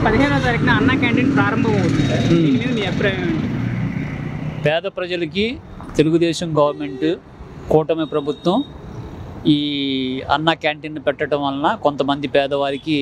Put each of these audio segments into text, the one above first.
పదిహేనో తారీఖున అన్న క్యాంటీన్ ప్రారంభం అవుతుంది సార్ Hmm. దీని మీద మీ అభిప్రాయం ఏంటి పేద ప్రజలకి తెలుగుదేశం గవర్నమెంట్ కూటమి ప్రభుత్వం ఈ అన్న క్యాంటీన్ పెట్టడం వలన కొంతమంది పేదవారికి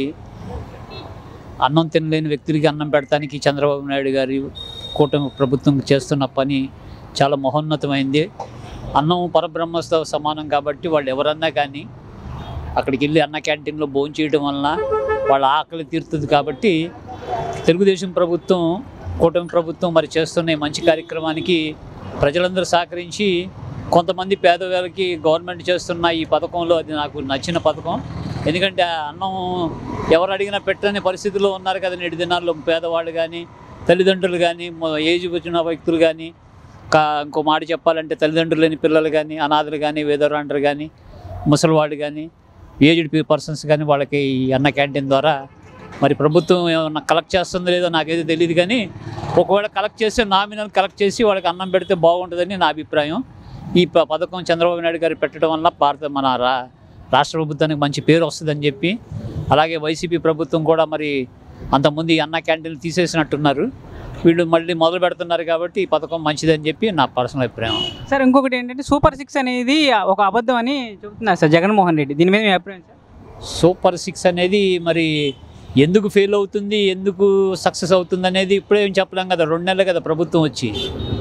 అన్నం తినలేని వ్యక్తులకి అన్నం పెడతానికి చంద్రబాబు నాయుడు గారి కూటమి ప్రభుత్వం చేస్తున్న పని చాలా మహోన్నతమైంది అన్నం పరబ్రహ్మతో సమానం కాబట్టి వాళ్ళు ఎవరన్నా కానీ అక్కడికి వెళ్ళి అన్న క్యాంటీన్లో భోజనం చేయడం వలన వాళ్ళ ఆకలి తీరుతుంది కాబట్టి తెలుగుదేశం ప్రభుత్వం కూటమి ప్రభుత్వం మరి చేస్తున్న ఈ మంచి కార్యక్రమానికి ప్రజలందరూ సహకరించి కొంతమంది పేదవాళ్ళకి గవర్నమెంట్ చేస్తున్న ఈ పథకంలో అది నాకు నచ్చిన పథకం ఎందుకంటే ఆ అన్నం ఎవరు అడిగినా పెట్టని పరిస్థితుల్లో ఉన్నారు కదా నేటి దినాల్లో పేదవాళ్ళు కానీ తల్లిదండ్రులు కానీ ఏజ్ వచ్చిన వ్యక్తులు కానీ కా ఇంకో మాట చెప్పాలంటే తల్లిదండ్రులు లేని పిల్లలు కానీ అనాథలు కానీ వేదవరాండ్రు కానీ ముసలివాళ్ళు కానీ ఏజ్డ్ పర్సన్స్ కానీ వాళ్ళకి ఈ అన్న క్యాంటీన్ ద్వారా మరి ప్రభుత్వం ఏమన్నా కలెక్ట్ చేస్తుందో లేదో నాకైతే తెలియదు కానీ ఒకవేళ కలెక్ట్ చేస్తే నామినల్ కలెక్ట్ చేసి వాళ్ళకి అన్నం పెడితే బాగుంటుందని నా అభిప్రాయం ఈ ప- పథకం చంద్రబాబు నాయుడు గారు పెట్టడం వల్ల భారత మన రా రాష్ట్ర ప్రభుత్వానికి మంచి పేరు వస్తుందని చెప్పి అలాగే వైసీపీ ప్రభుత్వం కూడా మరి అంతకుముందు ఈ అన్న క్యాంటీన్లు తీసేసినట్టున్నారు వీళ్ళు మళ్ళీ మొదలు పెడుతున్నారు కాబట్టి ఈ పథకం మంచిదని చెప్పి నా పర్సనల్ అభిప్రాయం సార్ ఇంకొకటి ఏంటంటే సూపర్ సిక్స్ అనేది ఒక అబద్ధం అని చెబుతున్నారు సార్ జగన్మోహన్ రెడ్డి దీని మీద మీ అభిప్రాయం సార్ సూపర్ సిక్స్ అనేది మరి ఎందుకు ఫెయిల్ అవుతుంది ఎందుకు సక్సెస్ అవుతుంది అనేది ఇప్పుడే ఏం చెప్పలేం కదా రెండు నెలలు కదా ప్రభుత్వం వచ్చి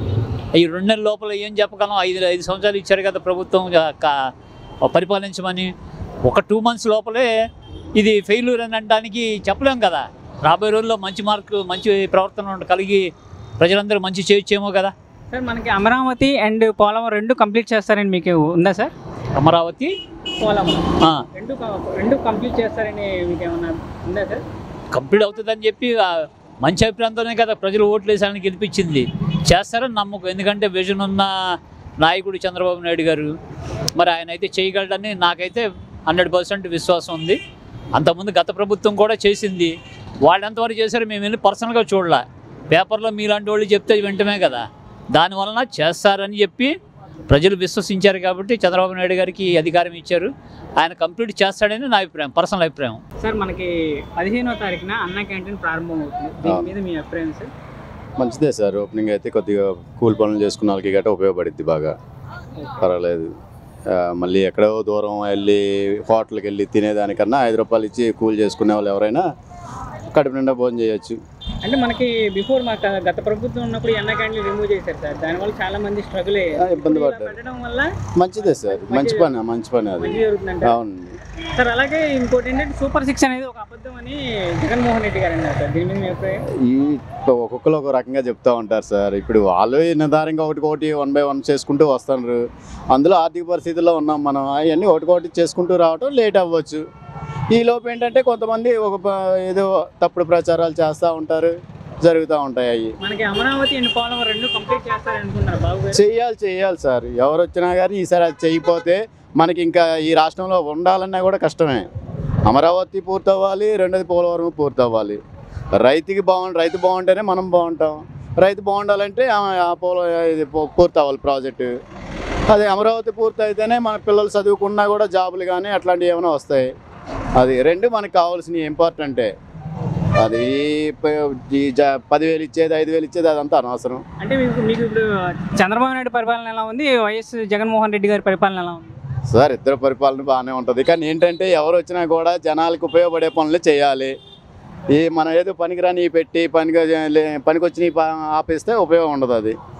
ఈ రెండు నెలల లోపల ఏం చెప్పగలం ఐదు ఐదు సంవత్సరాలు ఇచ్చారు కదా ప్రభుత్వం ఆ క- పరిపాలించమని ఒక టూ మంత్స్ లోపలే ఇది ఫెయిల్యూర్ అని అనడానికి చెప్పలేం కదా రాబోయే రోజుల్లో మంచి మార్కు మంచి ప్రవర్తన కలిగి ప్రజలందరూ మంచి చేయొచ్చేమో కదా సార్ మనకి అమరావతి అండ్ పోలవరం రెండు కంప్లీట్ చేస్తారని మీకు ఉందా సార్ అమరావతి పోలవరం ఆ, రెండు రెండు కంప్లీట్ చేస్తారని మీకు ఏమన్నా ఉందా సార్ కంప్లీట్ అవుతుందని చెప్పి ఆ, మంచి అభిప్రాయంతోనే కదా ప్రజలు ఓట్లు వేసాలని గెలిపించింది చేస్తారని నమ్మకం ఎందుకంటే విజన్ ఉన్న నాయకుడు చంద్రబాబు నాయుడు గారు మరి ఆయన అయితే చేయగలడని నాకైతే హండ్రెడ్ పర్సెంట్ విశ్వాసం ఉంది అంతకుముందు గత ప్రభుత్వం కూడా చేసింది వాళ్ళు ఎంతవరకు చేశారో మేము వెళ్ళి పర్సనల్గా చూడలే పేపర్లో మీలాంటి వాళ్ళు చెప్తే వింటమే కదా దానివలన చేస్తారని చెప్పి ప్రజలు విశ్వసించారు కాబట్టి చంద్రబాబు నాయుడు గారికి ఈ అధికారం ఇచ్చారు ఆయన కంప్లీట్ చేస్తాడని నా అభిప్రాయం పర్సనల్ అభిప్రాయం సార్ మనకి పదిహేనో తారీఖున అన్న క్యాంటీన్ ప్రారంభం అవుతుంది దీని మీద మీ అభిప్రాయం సార్ మంచిదే సార్ ఓపెనింగ్ అయితే కొద్దిగా కూల్ పనులు చేసుకున్న వాళ్ళకి గట్రా ఉపయోగపడుద్ది బాగా పర్వాలేదు ఆ, మళ్ళీ ఎక్కడో దూరం వెళ్ళి హోటల్కి వెళ్ళి తినేదానికన్నా ఐదు రూపాయలు ఇచ్చి కూల్ చేసుకునే వాళ్ళు ఎవరైనా కడుపు నిండా భోజనం చేయొచ్చు అంటే మనకి బిఫోర్ మా క- గత ప్రభుత్వం ఉన్నప్పుడు ఈ అన్న క్యాంటీన్ రిమూవ్ చేశారు సార్ దానివల్ల చాలా మంది స్ట్రగుల్ ఆ, ఇబ్బంది పడ్డారు. పెట్టడం వల్ల మంచిదే సార్ మంచి పని మంచి పని అది మంచి జరుగుతుందంట అవునండి సార్ అలాగే ఇంకోటి ఏంటంటే సూపర్ సిక్స్ అనేది ఒక అబద్ధం అని జగన్మోహన్ రెడ్డి గారు అన్నారు సార్ దీని మీద మీ అభిప్రాయం ఈ ఒక్కొక్కరు ఒక రకంగా చెప్తా ఉంటారు సార్ ఇప్పుడు వాళ్ళు నిర్ధారంగా ఒకటి ఒకటి వన్ బై వన్ చేసుకుంటూ వస్తున్నారు అందులో ఆర్థిక పరిస్థితుల్లో ఉన్నాం మనం అవన్నీ ఒకటి ఒకటి చేసుకుంటూ రావటం లేట్ అవ్వచ్చు ఈ లోపు ఏంటంటే కొంతమంది ఒక ప- ఏదో తప్పుడు ప్రచారాలు చేస్తూ ఉంటారు జరుగుతూ ఉంటాయి అవి మనకి అమరావతి అండ్ పోలవరం రెండు కంప్లీట్ చేస్తారని అనుకున్నారు బాబు గారు చెయ్యాలి చెయ్యాలి సార్ ఎవరు వచ్చినా కానీ ఈసారి అది చేయకపోతే మనకి ఇంకా ఈ రాష్ట్రంలో ఉండాలన్నా కూడా కష్టమే అమరావతి పూర్తవ్వాలి రెండోది పోలవరం పూర్తవ్వాలి రైతుకి బాగుంది రైతు బాగుంటేనే మనం బాగుంటాం రైతు బాగుండాలంటే ఆ- ఆ పోల ఇది పూ- పూర్తవ్వాలి ప్రాజెక్టు అది అమరావతి పూర్తి అయితేనే మన పిల్లలు చదువుకున్నా కూడా జాబులు కానీ అట్లాంటివి ఏమైనా వస్తాయి అది రెండు మనకు కావాల్సినవి ఇంపార్టెంటే అది ప- ఈ జ- పదివేలు ఇచ్చేది ఐదు వేలు ఇచ్చేది అదంతా అనవసరం అంటే మీకు మీకు ఇప్పుడు చంద్రబాబు నాయుడు పరిపాలన ఎలా ఉంది వైఎస్ జగన్మోహన్ రెడ్డి గారి పరిపాలన ఎలా ఉంది సార్ ఇద్దరు పరిపాలన బాగానే ఉంటుంది కానీ ఏంటంటే ఎవరు వచ్చినా కూడా జనాలకు ఉపయోగపడే పనులు చేయాలి ఈ మనం ఏదో పనికిరాని పెట్టి పనికి పనికొచ్చి ఆపేస్తే ఉపయోగం ఉండదు అది